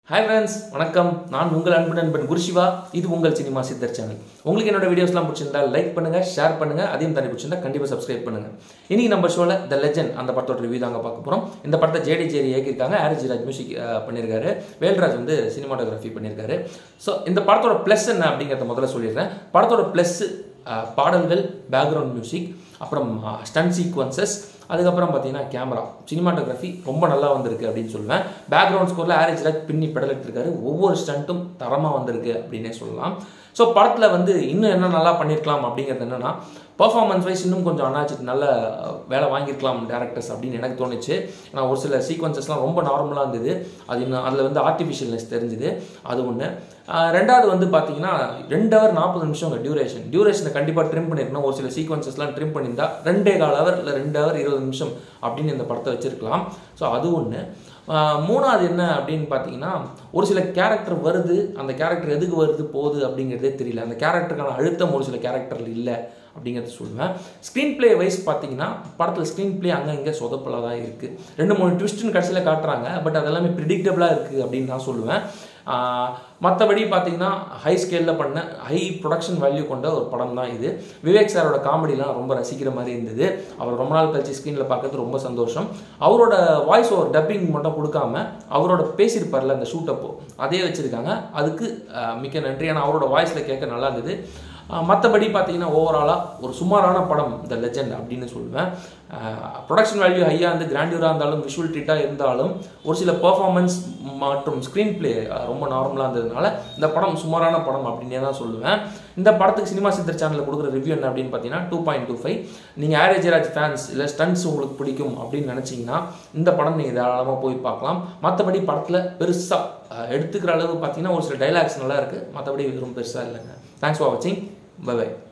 hi friends வணக்கம் நான் உங்கள் அன்பு நண்பன் குருஷிவா இது உங்கள் சினிமா சித்தர் சேனல் உங்களுக்கு என்னோட வீடியோஸ்லாம் பிடிச்சிருந்தா லைக் பண்ணுங்க ஷேர் பண்ணுங்க அதையும் தனி பிடிச்சிருந்தா கண்டிப்பாக சப்ஸ்கிரைப் பண்ணுங்க இன்னைக்கு நம்ம ஷோவில் த லெஜண்ட் அந்த படத்தோட ரிவ்யூ தாங்க பார்க்க போகிறோம் இந்த படத்தை ஜேடி ஜேரி இயக்கியிருக்காங்க ஆரிஜி ராஜ் மியூசிக் பண்ணியிருக்காரு வேல்ராஜ் வந்து சினிமாட்டோகிராஃபி பண்ணியிருக்காரு ஸோ இந்த படத்தோட ப்ளஸ் என்ன அப்படிங்கிறத முதல்ல சொல்லிடுறேன் படத்தோட ப்ளஸ் பாடல்கள் பேக்ரவுண்ட் மியூசிக் அப்புறம் ஸ்டன் சீக்வன்சஸ் அதுக்கப்புறம் பார்த்தீங்கன்னா கேமரா சினிமாட்டோகிராஃபி ரொம்ப நல்லா வந்திருக்கு அப்படின்னு சொல்லுவேன் பேக்ரவுண்ட் ஸ்கோரில் ஆரேஜ் ராஜ் பின்னி பெடல் எடுத்திருக்காரு ஒவ்வொரு ஸ்டண்ட்டும் தரமாக வந்திருக்கு அப்படின்னே சொல்லலாம் ஸோ படத்தில் வந்து இன்னும் என்ன நல்லா பண்ணியிருக்கலாம் அப்படிங்கிறது என்னென்னா பர்ஃபார்மன்ஸ் வைஸ் இன்னும் கொஞ்சம் அண்ணாச்சி நல்ல வேலை வாங்கியிருக்கலாம் டேரக்டர்ஸ் அப்படின்னு எனக்கு தோணுச்சு ஏன்னா ஒரு சில சீக்வன்சஸ்லாம் ரொம்ப நார்மலாக இருந்தது அது இன்னும் அதில் வந்து ஆர்டிஃபிஷியல்னஸ் தெரிஞ்சுது அது ஒன்று ரெண்டாவது வந்து பார்த்தீங்கன்னா ரெண்டு ஹவர் நாற்பது நிமிஷம் டியூரேஷன் டியூரேஷனை கண்டிப்பாக ட்ரிம் பண்ணியிருக்கணும் ஒரு சில சீக்வன்சஸ்லாம் ட்ரிம் பண்ணியிருந்தா ரெண்டே கால் ஹவர் இல்லை ரெண்டு ஹவர் இருபது நிமிஷம் அப்படின்னு இந்த படத்தை வச்சிருக்கலாம் ஸோ அது ஒன்று மூணாவது என்ன அப்படின்னு பார்த்தீங்கன்னா ஒரு சில கேரக்டர் வருது அந்த கேரக்டர் எதுக்கு வருது போகுது அப்படிங்கிறதே தெரியல அந்த கேரக்டருக்கான அழுத்தம் ஒரு சில கேரக்டரில் இல்லை அப்படிங்கிறத சொல்லுவேன் ஸ்க்ரீன் பிளே வைஸ் பார்த்தீங்கன்னா படத்தில் ஸ்க்ரீன் பிளே அங்கே இங்கே சொதப்பலாக தான் இருக்குது ரெண்டு மூணு ட்விஸ்ட்னு கடைசியில் காட்டுறாங்க பட் அதெல்லாமே ப்ரிடிக்டபிளாக இருக்குது அப்படின்னு நான் சொல்லுவேன் மற்றபடி பார்த்தீங்கன்னா ஹை ஸ்கேலில் பண்ண ஹை ப்ரொடக்ஷன் வேல்யூ கொண்ட ஒரு படம் தான் இது விவேக் சாரோட காமெடிலாம் ரொம்ப ரசிக்கிற மாதிரி இருந்தது அவர் ரொம்ப நாள் கழிச்சு ஸ்க்ரீனில் பார்க்கறது ரொம்ப சந்தோஷம் அவரோட வாய்ஸ் ஓவர் டப்பிங் மட்டும் கொடுக்காம அவரோட பேசியிருப்பார்ல அந்த ஷூட்டப்போ அதே வச்சுருக்காங்க அதுக்கு மிக்க நன்றி ஏன்னா அவரோட வாய்ஸில் கேட்க நல்லா இருந்தது மற்றபடி பார்த்தீங்கன்னா ஓவராலாக ஒரு சுமாரான படம் த லெஜண்ட் அப்படின்னு சொல்லுவேன் ப்ரொடக்ஷன் வேல்யூ ஹையாக இருந்து கிராண்டியூராக இருந்தாலும் விஷுவல் ட்ரீட்டாக இருந்தாலும் ஒரு சில பர்ஃபார்மன்ஸ் மற்றும் ஸ்க்ரீன் பிளே ரொம்ப நார்மலாக இருந்ததுனால இந்த படம் சுமாரான படம் அப்படின்னே தான் சொல்லுவேன் இந்த படத்துக்கு சினிமா சித்தர் சேனலில் கொடுக்குற ரிவ்யூ என்ன அப்படின்னு பார்த்தீங்கன்னா டூ பாயிண்ட் டூ ஃபைவ் நீங்கள் ஆரேஜராஜ் ஃபேன்ஸ் இல்லை ஸ்டன்ஸ் உங்களுக்கு பிடிக்கும் அப்படின்னு நினச்சிங்கன்னா இந்த படம் நீங்கள் தாராளமாக போய் பார்க்கலாம் மற்றபடி படத்தில் பெருசாக எடுத்துக்கிற அளவு பார்த்தீங்கன்னா ஒரு சில டைலாக்ஸ் நல்லா இருக்குது மற்றபடி வெறும் பெருசாக இல்லைங்க தேங்க்ஸ் ஃபார் வாட்சிங் பை பை